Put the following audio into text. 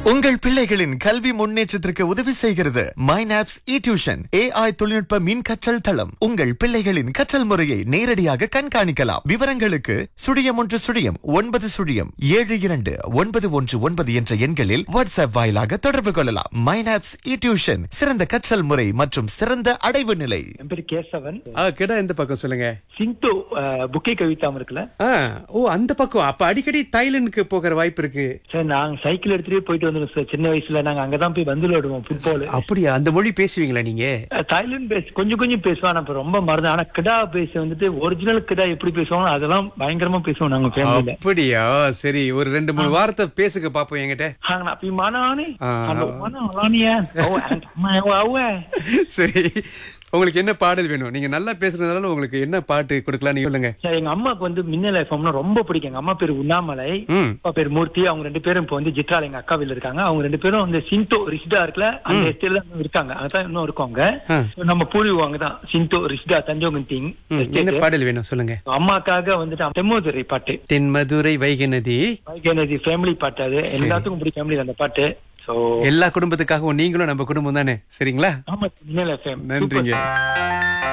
உங்கள் பிள்ளைகளின் கல்வி முன்னேற்றத்திற்கு உதவி செய்கிறது மைனாப்ஸ் இ டியூஷன் ஏஐ தொழில்நுட்ப மின் கற்றல் தளம் உங்கள் பிள்ளைகளின் கற்றல் முறையை நேரடியாக கண்காணிக்கலாம் விவரங்களுக்கு சுழியம் ஒன்று சுழியம் ஒன்பது சுழியம் ஏழு இரண்டு ஒன்பது ஒன்று ஒன்பது என்ற எண்களில் வாட்ஸ்அப் வாயிலாக தொடர்பு கொள்ளலாம் மைனாப்ஸ் இ டியூஷன் சிறந்த கற்றல் முறை மற்றும் சிறந்த அடைவு நிலை என் பேரு கேசவன் ஆ கிடா எந்த பக்கம் சொல்லுங்க சிந்து புக்கே கவிதாம் இருக்குல்ல ஆ ஓ அந்த பக்கம் அப்ப அடிக்கடி தைலண்டுக்கு போகிற வாய்ப்பு இருக்கு சார் நாங்க சைக்கிள் எடுத்துட்டு போயிட்டு வந்துருக்கோம் சார் சின்ன வயசுல நாங்க அங்கதான் போய் வந்து விடுவோம் ஃபுட்பால் அப்படியா அந்த மொழி பேசுவீங்களா நீங்க தாய்லாந்து பேஸ் கொஞ்சம் கொஞ்சம் பேசுவோம் ஆனா இப்ப ரொம்ப மறந்து ஆனா கிடா பேச வந்துட்டு ஒரிஜினல் கிடா எப்படி பேசுவாங்க அதெல்லாம் பயங்கரமா பேசுவோம் நாங்க ஃபேமிலியில அப்படியா சரி ஒரு ரெண்டு மூணு வார்த்தை பேசுங்க பாப்போம் என்கிட்ட ஹாங்கனா அப்படி மானானே ஆ. அந்த மானா அலானியா ஓ அம்மா அவ்வ சரி உங்களுக்கு என்ன பாடல் வேணும் நீங்க நல்லா பேசுறதுனால உங்களுக்கு என்ன பாட்டு கொடுக்கலாம் நீங்க சொல்லுங்க சார் எங்க அம்மாக்கு வந்து மின்னல் எஃப்எம்னா ரொம்ப பிடிக்கும் எங்க அம்மா பேரு உண்ணாமலை ம் அப்பா பேர் மூர்த்தி அவங்க ரெண்டு பேரும் இப்போ வந்து ஜிட்ரால எங்க அக்கா வீட்டுல இருக்காங்க அவங்க ரெண்டு பேரும் வந்து சிந்தோ ரிஷ்டா இருக்குல்ல அந்த எஸ்டேட்ல இருக்காங்க அதான் இன்னும் இருக்கவங்க ஆ. நம்ம பூர்வீகம் தான் சிந்தோ ரிஷ்டா தஞ்சோங்கன் திங் ம், என்ன பாடல் வேணும் சொல்லுங்க அம்மாக்காக வந்துட்டு தெம்மோதுரை பாட்டு தென்மதுரை வைகை நதி எனர்ஜி ஃபேமிலி பாட்டு அது எல்லாத்துக்கும் பிடிக்கும் ஃபேமிலி அந்த பாட்டு சோ எல்லா குடும்பத்துக்காகவும் நீங்களும் நம்ம குடும்பம் தானே சரிங்களா ஆமா மின்னல் எஃப்எம் நன்றிங்க